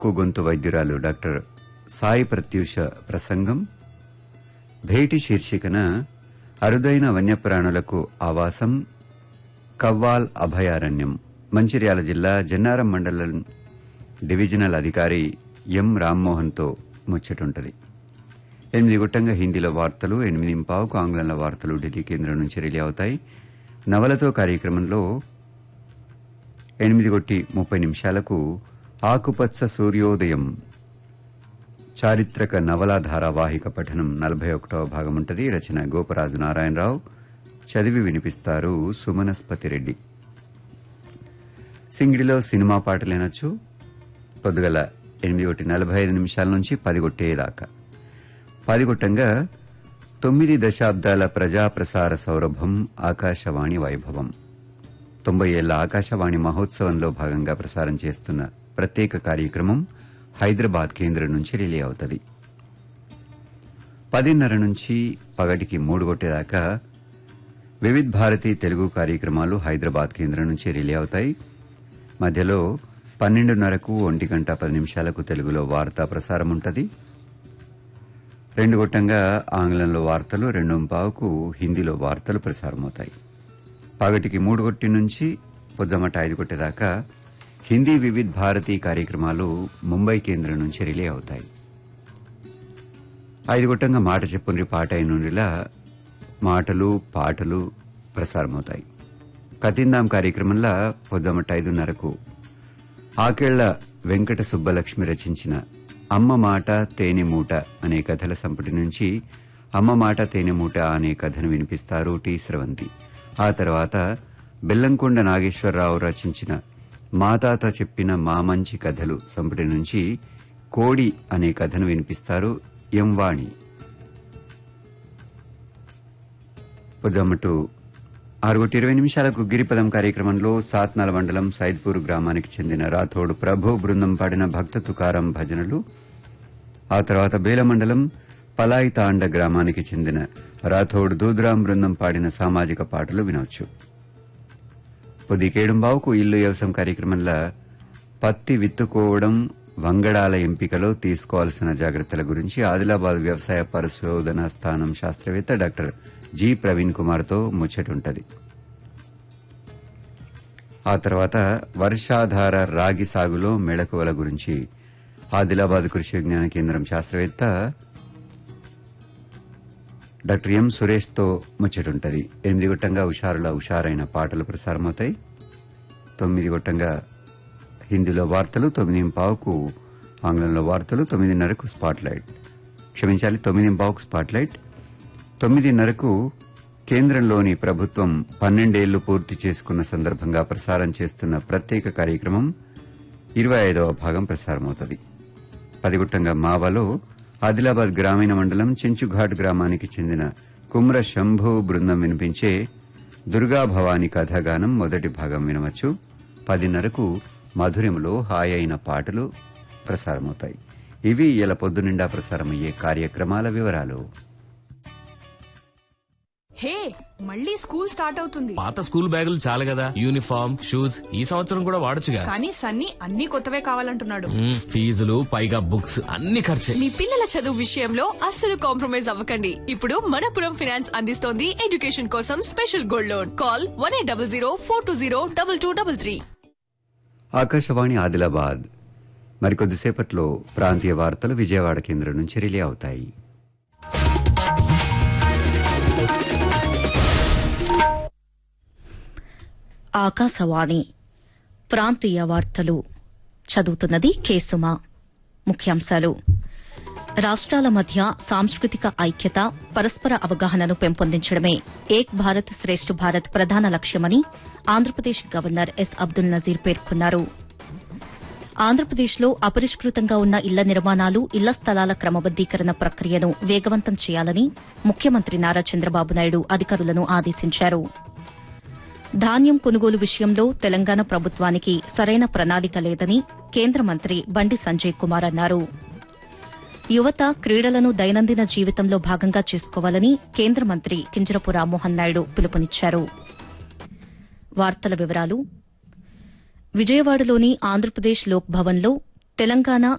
ముక్కు గొంతు వైద్యురాలు డాక్టర్ సాయి ప్రత్యూష ప్రసంగం భేటి శీర్షికన అరుదైన వన్యప్రాణులకు ఆవాసం కవ్వాల్ అభయారణ్యం మంచిర్యాల జిల్లా జన్నారం మండలం డివిజనల్ అధికారి ఎం రామ్మోహన్తో ముచ్చటుంటది ఎనిమిది గుట్టంగా హిందీలో వార్తలు ఎనిమిది పావుకు ఆంగ్లంలో వార్తలు ఢిల్లీ కేంద్రం నుంచి రిలీ అవుతాయి నవలతో కార్యక్రమంలో ఎనిమిది కొట్టి ముప్పై నిమిషాలకు ఆకుపచ్చ సూర్యోదయం చారిత్రక నవలా ధారావాహిక పఠనం నలభై ఒకటవ భాగం ఉంటుంది రచన గోపరాజు నారాయణరావు చదివి వినిపిస్తారు సుమనస్పతి రెడ్డి సింగిడిలో సినిమా పాటలు వినొచ్చు పొద్దుగల ఎనిమిది ఒకటి నలభై ఐదు నిమిషాల నుంచి పది కొట్టేదాకా పది కొట్టంగా తొమ్మిది దశాబ్దాల ప్రజా ప్రసార సౌరభం ఆకాశవాణి వైభవం తొంభై ఏళ్ల ఆకాశవాణి మహోత్సవంలో భాగంగా ప్రసారం చేస్తున్న ప్రత్యేక కార్యక్రమం హైదరాబాద్ కేంద్రం నుంచి రిలీ అవుతుంది పదిన్నర నుంచి పగటికి మూడు కొట్టేదాకా వివిధ్ భారతి తెలుగు కార్యక్రమాలు హైదరాబాద్ కేంద్రం నుంచి రిలే అవుతాయి మధ్యలో పన్నెండున్నరకు ఒంటి గంట పది నిమిషాలకు తెలుగులో వార్తా ప్రసారం ఉంటుంది రెండు గొట్టంగా ఆంగ్లంలో వార్తలు రెండు పావుకు హిందీలో వార్తలు ప్రసారమవుతాయి పగటికి మూడు కొట్టి నుంచి పొద్దుమట ఐదు కొట్టేదాకా హిందీ వివిధ్ భారతి కార్యక్రమాలు ముంబై కేంద్రం నుంచి రిలే అవుతాయి ఐదు గొట్టంగా మాట చెప్పుండ్రి పాట అయినుండిలా మాటలు పాటలు ప్రసారమవుతాయి కతిందాం కార్యక్రమంలో పొద్దుమట ఐదున్నరకు ఆకేళ్ల వెంకట సుబ్బలక్ష్మి రచించిన అమ్మ మాట తేనె మూట అనే కథల సంపుటి నుంచి అమ్మ మాట తేనె మూట అనే కథను వినిపిస్తారు టి స్రవంతి ఆ తర్వాత బెల్లంకొండ నాగేశ్వరరావు రచించిన మాతాత చెప్పిన మా మంచి కథలు సంపుటి నుంచి కోడి అనే కథను వినిపిస్తారు ఎం వాణి పొద్దుమ్మటు ఆరుగుటి ఇరవై నిమిషాలకు గిరిపదం కార్యక్రమంలో సాత్నాల మండలం సైద్పూర్ గ్రామానికి చెందిన రాథోడు ప్రభు బృందం పాడిన భక్త తుకారం భజనలు ఆ తర్వాత బేల మండలం పలాయి తాండ గ్రామానికి చెందిన రాథోడ్ దూద్రాం బృందం పాడిన సామాజిక పాటలు వినవచ్చు పొద్దుకేడుంబావుకు ఇల్లు వ్యవసాయం కార్యక్రమంలో పత్తి విత్తుకోవడం వంగడాల ఎంపికలో తీసుకోవాల్సిన జాగ్రత్తల గురించి ఆదిలాబాద్ వ్యవసాయ పరిశోధన స్థానం శాస్త్రవేత్త డాక్టర్ జి ప్రవీణ్ కుమార్తో ముచ్చటుంటది ఆ తర్వాత వర్షాధార రాగి సాగులో మెళకువల గురించి ఆదిలాబాద్ కృషి విజ్ఞాన కేంద్రం శాస్త్రవేత్త డాక్టర్ ఎం సురేష్తో ముచ్చటుంటది ఎనిమిది గొట్టంగా హుషారుల హుషారైన పాటలు ప్రసారమవుతాయి తొమ్మిది గొట్టంగా హిందీలో వార్తలు తొమ్మిది పావుకు ఆంగ్లంలో వార్తలు తొమ్మిదిన్నరకు స్పాట్ లైట్ క్షమించాలి తొమ్మిది పావుకు స్పాట్ లైట్ తొమ్మిదిన్నరకు కేంద్రంలోని ప్రభుత్వం పన్నెండేళ్లు పూర్తి చేసుకున్న సందర్భంగా ప్రసారం చేస్తున్న ప్రత్యేక కార్యక్రమం ఇరవై ఐదవ భాగం ప్రసారమవుతుంది పదిగుట్టంగా మావలో ఆదిలాబాద్ గ్రామీణ మండలం చెంచుఘాట్ గ్రామానికి చెందిన కుమ్ర శంభు బృందం వినిపించే దుర్గా భవాని కథాగానం మొదటి భాగం వినవచ్చు పదిన్నరకు మధురిమలో హాయ్ అయిన పాటలు ప్రసారమవుతాయి ఇవి ఇలా పొద్దునిండా ప్రసారమయ్యే కార్యక్రమాల వివరాలు హే మళ్ళీ స్కూల్ స్టార్ట్ అవుతుంది పాత స్కూల్ బ్యాగులు చాలు కదా యూనిఫామ్ షూస్ ఈ సంవత్సరం కూడా వాడొచ్చుగా కానీ సన్నీ అన్ని కొత్తవే కావాలంటున్నాడు మ్మ్, ఫీజులు పైగా బుక్స్ అన్ని ఖర్చే మీ పిల్లల చదువు విషయంలో అస్సలు కాంప్రమైజ్ అవ్వకండి ఇప్పుడు మనపురం ఫైనాన్స్ అందిస్తోంది ఎడ్యుకేషన్ కోసం special gold loan call one eight double zero four two zero double two double three Akashvani Adilabad మరికొద్దిసేపట్లో ప్రాంతీయ వార్తలు విజయవాడ కేంద్రం నుంచి రిలే అవుతాయి ఆకాశవాణి ప్రాంతీయ వార్తలు చదువుతున్నది కేసుమ ముఖ్యాంశాలు రాష్ట్రాల మధ్య సాంస్కృతిక ఐక్యత పరస్పర అవగాహనను పెంపొందించడమే ఏక్ భారత్ శ్రేష్ఠ భారత్ ప్రధాన లక్ష్యమని ఆంధ్రప్రదేశ్ గవర్నర్ ఎస్ అబ్దుల్ నజీర్ పేర్కొన్నారు ఆంధ్రప్రదేశ్లో అపరిష్కృతంగా ఉన్న ఇళ్ల నిర్మాణాలు ఇళ్ల స్థలాల క్రమబద్దీకరణ ప్రక్రియను వేగవంతం చేయాలని ముఖ్యమంత్రి నారా చంద్రబాబు నాయుడు అధికారులను ఆదేశించారు ధాన్యం కొనుగోలు విషయంలో తెలంగాణ ప్రభుత్వానికి సరైన ప్రణాళిక లేదని కేంద్ర మంత్రి బండి సంజయ్ కుమార్ అన్నారు యువత క్రీడలను దైనందిన జీవితంలో భాగంగా చేసుకోవాలని కేంద్ర మంత్రి కింజరపు రామ్మోహన్ నాయుడు పిలుపునిచ్చారు వార్తల వివరాలు విజయవాడలోని ఆంధ్రప్రదేశ్ లోక్ భవన్లో తెలంగాణ